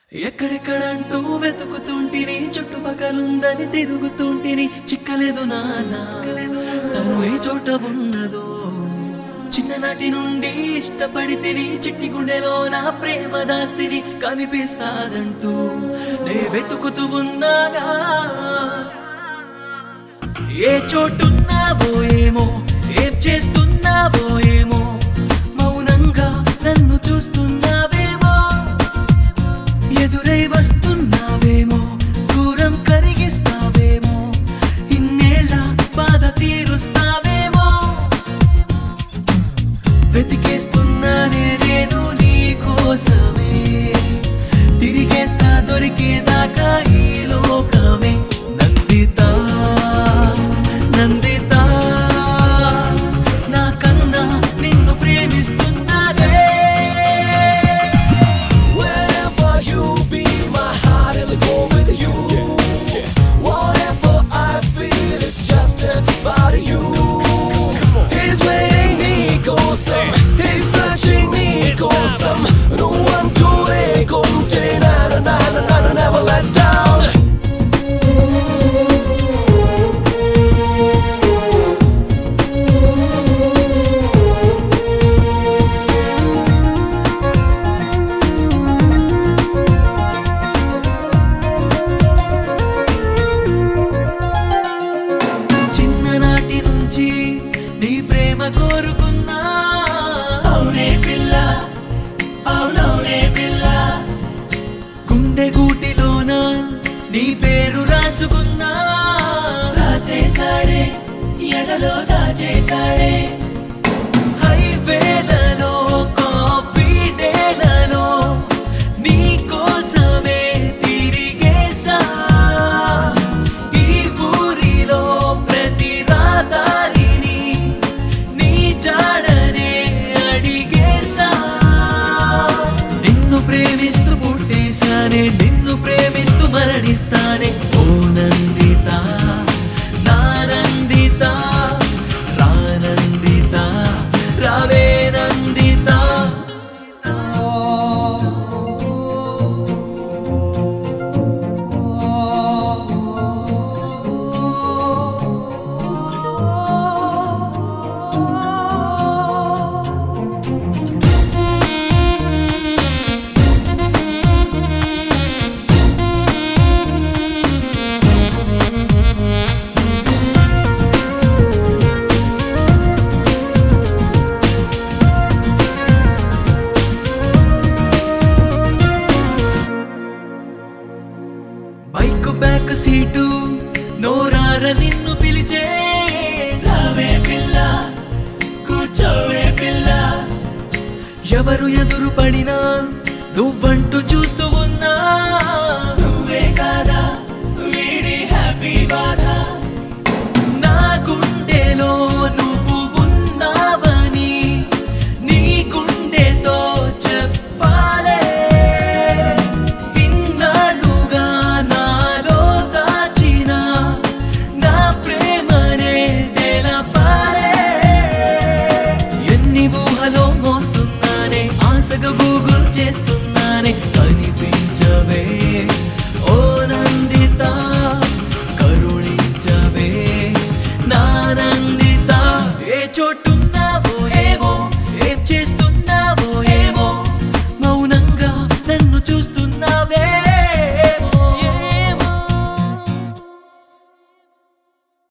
ఎక్కడెక్కడంటూ వెతుకుతుంటిని చుట్టుపక్కలుందని తిరుగుతుంటిని చిక్కలేదు నాన్న తను ఏ చోట ఉన్నదో చిన్ననాటి నుండి ఇష్టపడి తిని చిట్టి గుండెలో నా ప్రేమ దాస్తిని కనిపిస్తాదంటూ నే వెతుకుతూ ఉన్నాగా ఏ చోటున్నావో ఏమో ఏం చేస్తున్నావో ఏమో మౌనంగా నన్ను చూస్తున్నావేమో ఎదురై వస్తున్నావేమో దూరం కరిగిస్తావేమో ఇన్నేళ్ళ బాధ తీరుస్తావేమో వెతికేస్తున్నానే నేను నీ కోసమే తిరిగేస్తా దొరికేదాకా ఈ లోకమే నందిత నందిత నా కన్నా నిన్ను ప్రేమిస్తున్నానే Wherever you be, my heart will go with you. Whatever I feel, it's just about you. He's waiting నీ కోసం, he's searching నీ కోసం. నువ్వు అంటూ లేకుంటే నా నా నా నా నా నా never let down. చిన్ననాటి నుంచి నీ ప్రేమ కోరుకున్నా అవునే పిల్ల అవునవునే పిల్ల గుండె గూటిలోన నీ పేరు రాసుకున్నా రాసేసాడే ఎదలో దాచేసాడే హైవేలలో కాఫీ డేలలో నీ కోసమే తిరిగేసా ఈ ఊరిలో ప్రతి రాదారిని నీ జాడనే అడిగేసా నిన్ను ప్రేమిస్తూ పుట్టేశానే నిన్ను ప్రేమిస్తూ మరణిస్తానే ఓ నందిత నా నందిత రానందిత రావే నందిత బైక్ బ్యాక్ సీటు నోరార నిన్ను పిలిచే రావే పిల్ల కూర్చోవే పిల్ల ఎవరు ఎదురు పడినా నువ్వంటూ చూస్తూ